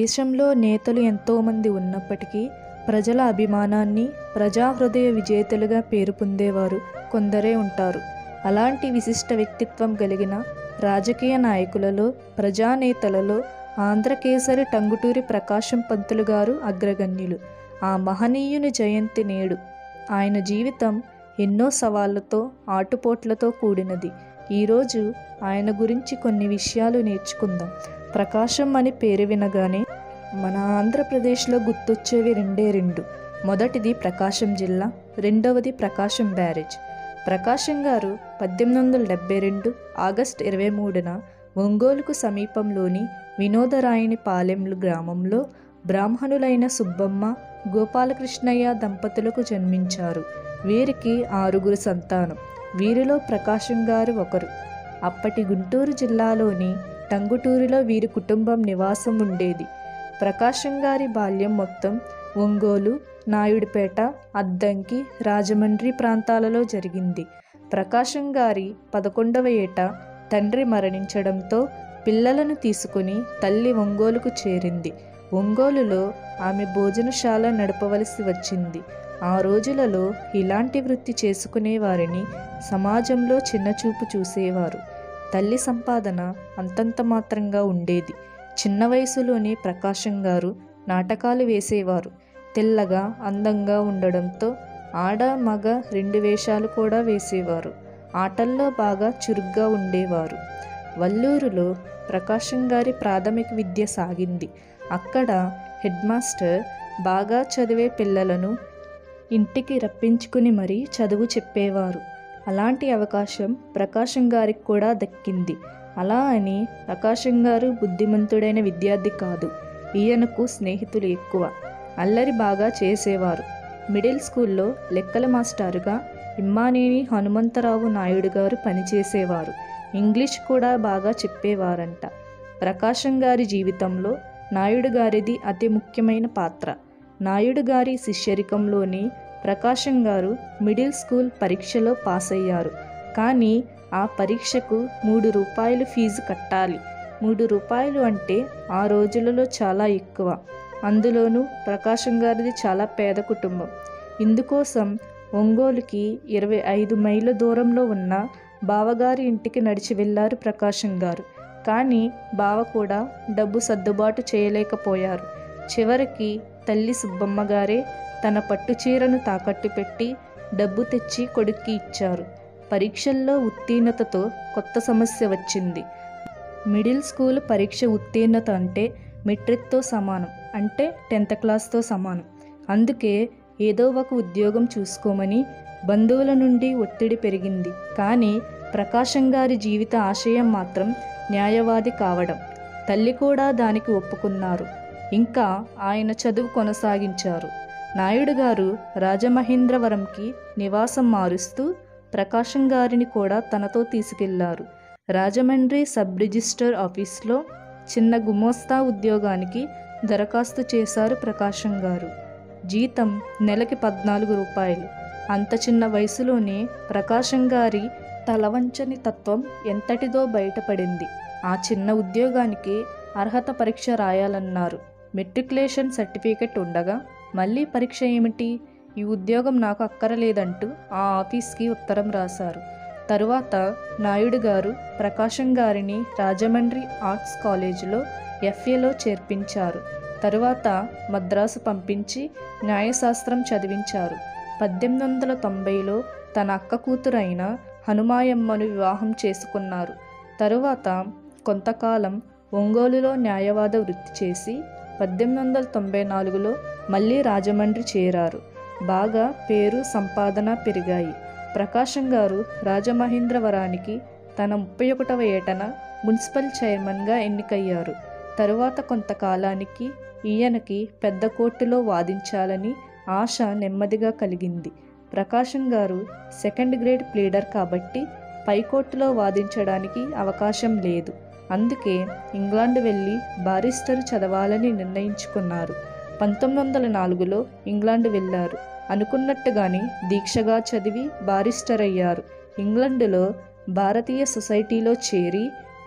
దేశంలో నేతలు ఎంతోమంది ఉన్నప్పటికీ ప్రజల అభిమానాన్ని ప్రజాహృదయ విజేతలుగా పేరు పొందేవారు కొందరే ఉంటారు అలాంటి విశిష్ట వ్యక్తిత్వం కలిగిన రాజకీయ నాయకులలో ప్రజానేతలలో ఆంధ్రకేసరి టంగుటూరి ప్రకాశం పంతులు గారు అగ్రగణ్యులు ఆ మహనీయుని జయంతి నేడు ఆయన జీవితం ఎన్నో సవాళ్లతో ఆటుపోట్లతో కూడినది ఈరోజు ఆయన గురించి కొన్ని విషయాలు నేర్చుకుందాం ప్రకాశం అని పేరు వినగానే మన ఆంధ్రప్రదేశ్లో గుర్తొచ్చేవి రెండే రెండు మొదటిది ప్రకాశం జిల్లా రెండవది ప్రకాశం బ్యారేజ్ ప్రకాశం గారు పద్దెనిమిది వందల డెబ్బై రెండు ఆగస్టు ఇరవై మూడున ఒంగోలుకు సమీపంలోని వినోదరాయని పాలెంలు గ్రామంలో బ్రాహ్మణులైన సుబ్బమ్మ గోపాలకృష్ణయ్య దంపతులకు జన్మించారు వీరికి ఆరుగురు సంతానం వీరిలో ప్రకాశం గారు ఒకరు అప్పటి గుంటూరు జిల్లాలోని టంగుటూరులో వీరి కుటుంబం నివాసం ఉండేది ప్రకాశం గారి బాల్యం మొత్తం ఒంగోలు నాయుడుపేట అద్దంకి రాజమండ్రి ప్రాంతాలలో జరిగింది ప్రకాశం గారి పదకొండవ ఏట తండ్రి మరణించడంతో పిల్లలను తీసుకుని తల్లి ఒంగోలుకు చేరింది ఒంగోలులో ఆమె భోజనశాల నడపవలసి వచ్చింది ఆ రోజులలో ఇలాంటి వృత్తి చేసుకునే వారిని సమాజంలో చిన్నచూపు చూసేవారు తల్లి సంపాదన అంతంత మాత్రంగా ఉండేది చిన్న వయసులోనే ప్రకాశం గారు నాటకాలు వేసేవారు తెల్లగా అందంగా ఉండడంతో ఆడ మగ రెండు వేషాలు కూడా వేసేవారు ఆటల్లో బాగా చురుగ్గా ఉండేవారు వల్లూరులో ప్రకాశం గారి ప్రాథమిక విద్య సాగింది అక్కడ హెడ్ మాస్టర్ బాగా చదివే పిల్లలను ఇంటికి రప్పించుకుని మరీ చదువు చెప్పేవారు అలాంటి అవకాశం ప్రకాశం గారికి కూడా దక్కింది అలా అని ప్రకాశం గారు బుద్ధిమంతుడైన విద్యార్థి కాదు ఈయనకు స్నేహితులు ఎక్కువ అల్లరి బాగా చేసేవారు మిడిల్ స్కూల్లో లెక్కల మాస్టారుగా ఇమ్మానేని హనుమంతరావు నాయుడు గారు పనిచేసేవారు ఇంగ్లీష్ కూడా బాగా చెప్పేవారంట ప్రకాశం గారి జీవితంలో నాయుడు గారిది అతి ముఖ్యమైన పాత్ర నాయుడు గారి శిష్యరికంలోని ప్రకాశం గారు మిడిల్ స్కూల్ పరీక్షలో పాస్ అయ్యారు కానీ ఆ పరీక్షకు మూడు రూపాయలు ఫీజు కట్టాలి మూడు రూపాయలు అంటే ఆ రోజులలో చాలా ఎక్కువ అందులోనూ ప్రకాశం గారిది చాలా పేద కుటుంబం ఇందుకోసం ఒంగోలుకి ఇరవై ఐదు మైళ్ళ దూరంలో ఉన్న బావగారి ఇంటికి నడిచి వెళ్ళారు ప్రకాశం గారు కానీ బావ కూడా డబ్బు సర్దుబాటు చేయలేకపోయారు చివరికి తల్లి సుబ్బమ్మ గారే తన పట్టు చీరను తాకట్టు పెట్టి డబ్బు తెచ్చి కొడుక్కి ఇచ్చారు పరీక్షల్లో ఉత్తీర్ణతతో కొత్త సమస్య వచ్చింది మిడిల్ స్కూల్ పరీక్ష ఉత్తీర్ణత అంటే మెట్రిక్తో సమానం అంటే టెన్త్ క్లాస్తో సమానం అందుకే ఏదో ఒక ఉద్యోగం చూసుకోమని బంధువుల నుండి ఒత్తిడి పెరిగింది కానీ ప్రకాశం గారి జీవిత ఆశయం మాత్రం న్యాయవాది కావడం తల్లి కూడా దానికి ఒప్పుకున్నారు ఇంకా ఆయన చదువు కొనసాగించారు నాయుడు గారు రాజమహేంద్రవరంకి నివాసం మారుస్తూ ప్రకాశం గారిని కూడా తనతో తీసుకెళ్లారు రాజమండ్రి సబ్ రిజిస్టర్ ఆఫీస్లో చిన్న గుమోస్తా ఉద్యోగానికి దరఖాస్తు చేశారు ప్రకాశం గారు జీతం నెలకి పద్నాలుగు రూపాయలు అంత చిన్న వయసులోనే ప్రకాశం గారి తలవంచని తత్వం ఎంతటిదో బయటపడింది ఆ చిన్న ఉద్యోగానికి అర్హత పరీక్ష రాయాలన్నారు మెట్రికులేషన్ సర్టిఫికెట్ ఉండగా మళ్ళీ పరీక్ష ఏమిటి ఈ ఉద్యోగం నాకు అక్కరలేదంటూ ఆ ఆఫీస్కి ఉత్తరం రాశారు తరువాత నాయుడు గారు ప్రకాశం గారిని రాజమండ్రి ఆర్ట్స్ కాలేజీలో ఎఫ్ఏలో చేర్పించారు తరువాత మద్రాసు పంపించి న్యాయశాస్త్రం చదివించారు పద్దెనిమిది వందల తొంభైలో తన అక్క కూతురైన హనుమాయమ్మను వివాహం చేసుకున్నారు తరువాత కొంతకాలం ఒంగోలులో న్యాయవాద వృత్తి చేసి పద్దెనిమిది వందల తొంభై నాలుగులో మళ్ళీ రాజమండ్రి చేరారు బాగా పేరు సంపాదన పెరిగాయి ప్రకాశం గారు రాజమహేంద్రవరానికి తన ముప్పై ఒకటవ ఏటన మున్సిపల్ చైర్మన్గా ఎన్నికయ్యారు తరువాత కొంతకాలానికి ఈయనకి పెద్ద కోర్టులో వాదించాలని ఆశ నెమ్మదిగా కలిగింది ప్రకాశం గారు సెకండ్ గ్రేడ్ ప్లీడర్ కాబట్టి పైకోర్టులో వాదించడానికి అవకాశం లేదు అందుకే ఇంగ్లాండ్ వెళ్ళి బారిస్టర్ చదవాలని నిర్ణయించుకున్నారు పంతొమ్మిది వందల నాలుగులో ఇంగ్లాండ్ వెళ్ళారు అనుకున్నట్టుగానే దీక్షగా చదివి బారిస్టర్ అయ్యారు ఇంగ్లండులో భారతీయ సొసైటీలో చేరి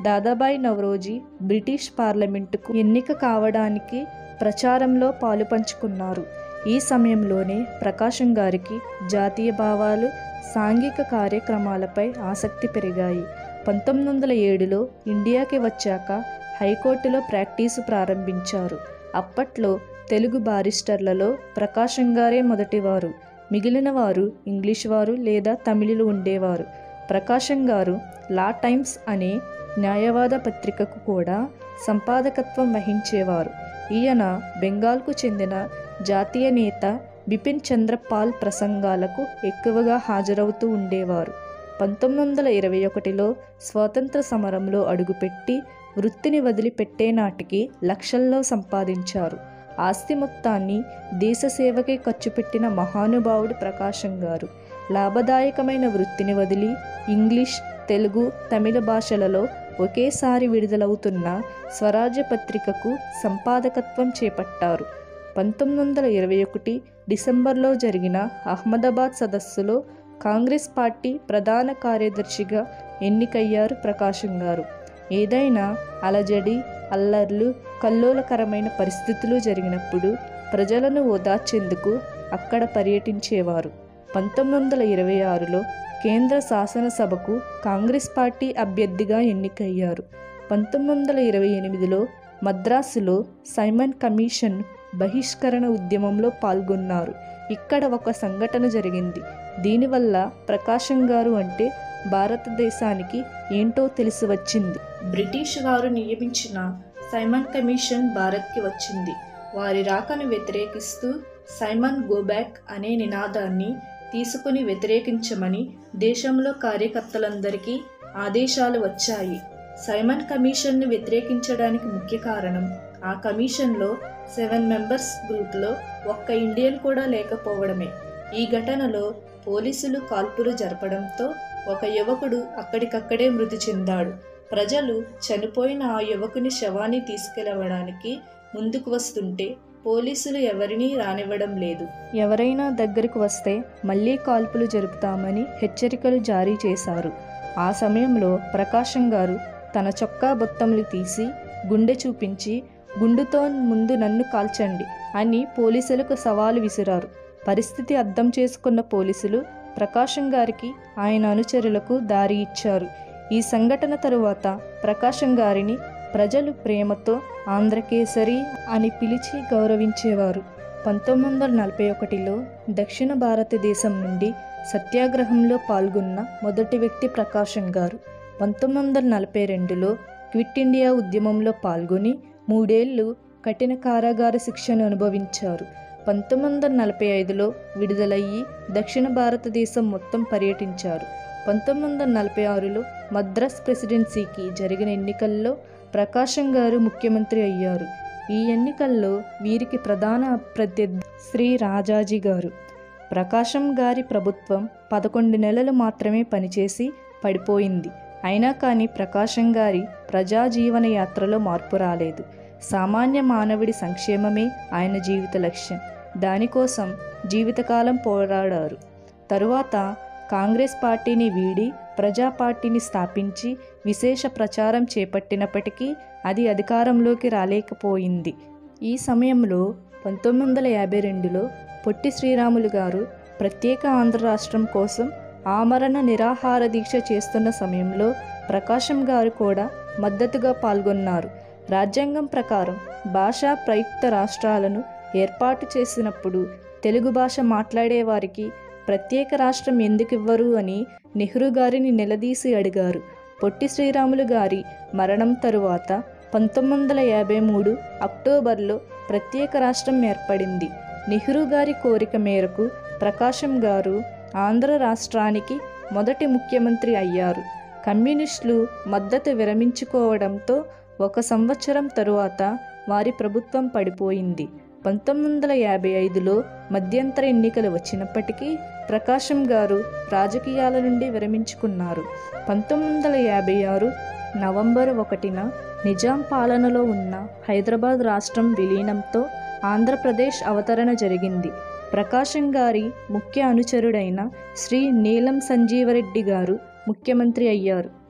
దాదాబాయి నవరోజీ బ్రిటిష్ పార్లమెంటుకు ఎన్నిక కావడానికి ప్రచారంలో పాలు పంచుకున్నారు ఈ సమయంలోనే ప్రకాశం గారికి జాతీయ భావాలు సాంఘిక కార్యక్రమాలపై ఆసక్తి పెరిగాయి పంతొమ్మిది వందల ఏడులో ఇండియాకి వచ్చాక హైకోర్టులో ప్రాక్టీసు ప్రారంభించారు అప్పట్లో తెలుగు బారిస్టర్లలో ప్రకాశం గారే మొదటివారు మిగిలిన వారు ఇంగ్లీష్ వారు లేదా తమిళులు ఉండేవారు ప్రకాశం గారు లా టైమ్స్ అనే న్యాయవాద పత్రికకు కూడా సంపాదకత్వం వహించేవారు ఈయన బెంగాల్కు చెందిన జాతీయ నేత బిపిన్ చంద్రపాల్ ప్రసంగాలకు ఎక్కువగా హాజరవుతూ ఉండేవారు పంతొమ్మిది వందల ఇరవై ఒకటిలో స్వాతంత్ర సమరంలో అడుగుపెట్టి వృత్తిని వదిలిపెట్టే నాటికి లక్షల్లో సంపాదించారు ఆస్తి మొత్తాన్ని దేశ సేవకే ఖర్చు పెట్టిన మహానుభావుడు ప్రకాశం గారు లాభదాయకమైన వృత్తిని వదిలి ఇంగ్లీష్ తెలుగు తమిళ భాషలలో ఒకేసారి విడుదలవుతున్న స్వరాజ్య పత్రికకు సంపాదకత్వం చేపట్టారు పంతొమ్మిది వందల ఇరవై ఒకటి డిసెంబర్లో జరిగిన అహ్మదాబాద్ సదస్సులో కాంగ్రెస్ పార్టీ ప్రధాన కార్యదర్శిగా ఎన్నికయ్యారు ప్రకాశం గారు ఏదైనా అలజడి అల్లర్లు కల్లోలకరమైన పరిస్థితులు జరిగినప్పుడు ప్రజలను ఓదార్చేందుకు అక్కడ పర్యటించేవారు పంతొమ్మిది వందల ఇరవై ఆరులో కేంద్ర శాసనసభకు కాంగ్రెస్ పార్టీ అభ్యర్థిగా ఎన్నికయ్యారు పంతొమ్మిది వందల ఇరవై ఎనిమిదిలో మద్రాసులో సైమన్ కమిషన్ బహిష్కరణ ఉద్యమంలో పాల్గొన్నారు ఇక్కడ ఒక సంఘటన జరిగింది దీనివల్ల ప్రకాశం గారు అంటే భారతదేశానికి ఏంటో తెలిసి వచ్చింది బ్రిటిష్ వారు నియమించిన సైమన్ కమిషన్ భారత్కి వచ్చింది వారి రాకను వ్యతిరేకిస్తూ సైమన్ గోబ్యాక్ అనే నినాదాన్ని తీసుకుని వ్యతిరేకించమని దేశంలో కార్యకర్తలందరికీ ఆదేశాలు వచ్చాయి సైమన్ కమిషన్ను వ్యతిరేకించడానికి ముఖ్య కారణం ఆ కమిషన్లో సెవెన్ మెంబర్స్ గ్రూప్లో ఒక్క ఇండియన్ కూడా లేకపోవడమే ఈ ఘటనలో పోలీసులు కాల్పులు జరపడంతో ఒక యువకుడు అక్కడికక్కడే మృతి చెందాడు ప్రజలు చనిపోయిన ఆ యువకుని శవాన్ని తీసుకెళ్లవడానికి ముందుకు వస్తుంటే పోలీసులు ఎవరినీ రానివ్వడం లేదు ఎవరైనా దగ్గరకు వస్తే మళ్ళీ కాల్పులు జరుపుతామని హెచ్చరికలు జారీ చేశారు ఆ సమయంలో ప్రకాశం గారు తన చొక్కా బొత్తములు తీసి గుండె చూపించి గుండుతో ముందు నన్ను కాల్చండి అని పోలీసులకు సవాలు విసిరారు పరిస్థితి అర్థం చేసుకున్న పోలీసులు ప్రకాశం గారికి ఆయన అనుచరులకు దారి ఇచ్చారు ఈ సంఘటన తరువాత ప్రకాశం గారిని ప్రజలు ప్రేమతో ఆంధ్రకేసరి అని పిలిచి గౌరవించేవారు పంతొమ్మిది వందల నలభై ఒకటిలో దక్షిణ భారతదేశం నుండి సత్యాగ్రహంలో పాల్గొన్న మొదటి వ్యక్తి ప్రకాశం గారు పంతొమ్మిది వందల నలభై రెండులో క్విట్ ఇండియా ఉద్యమంలో పాల్గొని మూడేళ్లు కఠిన కారాగార శిక్షను అనుభవించారు పంతొమ్మిది వందల నలభై ఐదులో విడుదలయ్యి దక్షిణ భారతదేశం మొత్తం పర్యటించారు పంతొమ్మిది వందల నలభై ఆరులో మద్రాస్ ప్రెసిడెన్సీకి జరిగిన ఎన్నికల్లో ప్రకాశం గారు ముఖ్యమంత్రి అయ్యారు ఈ ఎన్నికల్లో వీరికి ప్రధాన ప్రత్యర్థి శ్రీ రాజాజీ గారు ప్రకాశం గారి ప్రభుత్వం పదకొండు నెలలు మాత్రమే పనిచేసి పడిపోయింది అయినా కానీ ప్రకాశం గారి ప్రజా జీవన యాత్రలో మార్పు రాలేదు సామాన్య మానవుడి సంక్షేమమే ఆయన జీవిత లక్ష్యం దానికోసం జీవితకాలం పోరాడారు తరువాత కాంగ్రెస్ పార్టీని వీడి ప్రజా పార్టీని స్థాపించి విశేష ప్రచారం చేపట్టినప్పటికీ అది అధికారంలోకి రాలేకపోయింది ఈ సమయంలో పంతొమ్మిది వందల యాభై రెండులో పొట్టి శ్రీరాములు గారు ప్రత్యేక ఆంధ్ర రాష్ట్రం కోసం ఆమరణ నిరాహార దీక్ష చేస్తున్న సమయంలో ప్రకాశం గారు కూడా మద్దతుగా పాల్గొన్నారు రాజ్యాంగం ప్రకారం భాషా ప్రయుక్త రాష్ట్రాలను ఏర్పాటు చేసినప్పుడు తెలుగు భాష మాట్లాడే వారికి ప్రత్యేక రాష్ట్రం ఎందుకు ఇవ్వరు అని నెహ్రూ గారిని నిలదీసి అడిగారు పొట్టి శ్రీరాములు గారి మరణం తరువాత పంతొమ్మిది వందల యాభై మూడు అక్టోబర్లో ప్రత్యేక రాష్ట్రం ఏర్పడింది నెహ్రూ గారి కోరిక మేరకు ప్రకాశం గారు ఆంధ్ర రాష్ట్రానికి మొదటి ముఖ్యమంత్రి అయ్యారు కమ్యూనిస్టులు మద్దతు విరమించుకోవడంతో ఒక సంవత్సరం తరువాత వారి ప్రభుత్వం పడిపోయింది పంతొమ్మిది వందల యాభై ఐదులో మధ్యంతర ఎన్నికలు వచ్చినప్పటికీ ప్రకాశం గారు రాజకీయాల నుండి విరమించుకున్నారు పంతొమ్మిది వందల యాభై ఆరు నవంబర్ ఒకటిన నిజాం పాలనలో ఉన్న హైదరాబాద్ రాష్ట్రం విలీనంతో ఆంధ్రప్రదేశ్ అవతరణ జరిగింది ప్రకాశం గారి ముఖ్య అనుచరుడైన శ్రీ నీలం సంజీవరెడ్డి గారు ముఖ్యమంత్రి అయ్యారు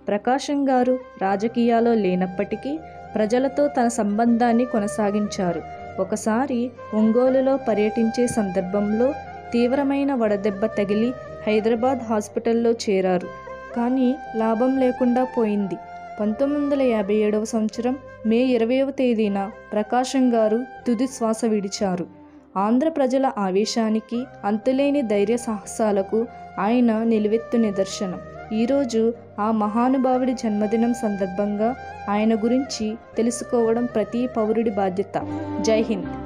ప్రకాశం గారు రాజకీయాల్లో లేనప్పటికీ ప్రజలతో తన సంబంధాన్ని కొనసాగించారు ఒకసారి ఒంగోలులో పర్యటించే సందర్భంలో తీవ్రమైన వడదెబ్బ తగిలి హైదరాబాద్ హాస్పిటల్లో చేరారు కానీ లాభం లేకుండా పోయింది పంతొమ్మిది వందల యాభై ఏడవ సంవత్సరం మే ఇరవైవ తేదీన ప్రకాశం గారు తుది శ్వాస విడిచారు ఆంధ్ర ప్రజల ఆవేశానికి అంతులేని ధైర్య సాహసాలకు ఆయన నిలువెత్తు నిదర్శనం ఈరోజు ఆ మహానుభావుడి జన్మదినం సందర్భంగా ఆయన గురించి తెలుసుకోవడం ప్రతి పౌరుడి బాధ్యత జై హింద్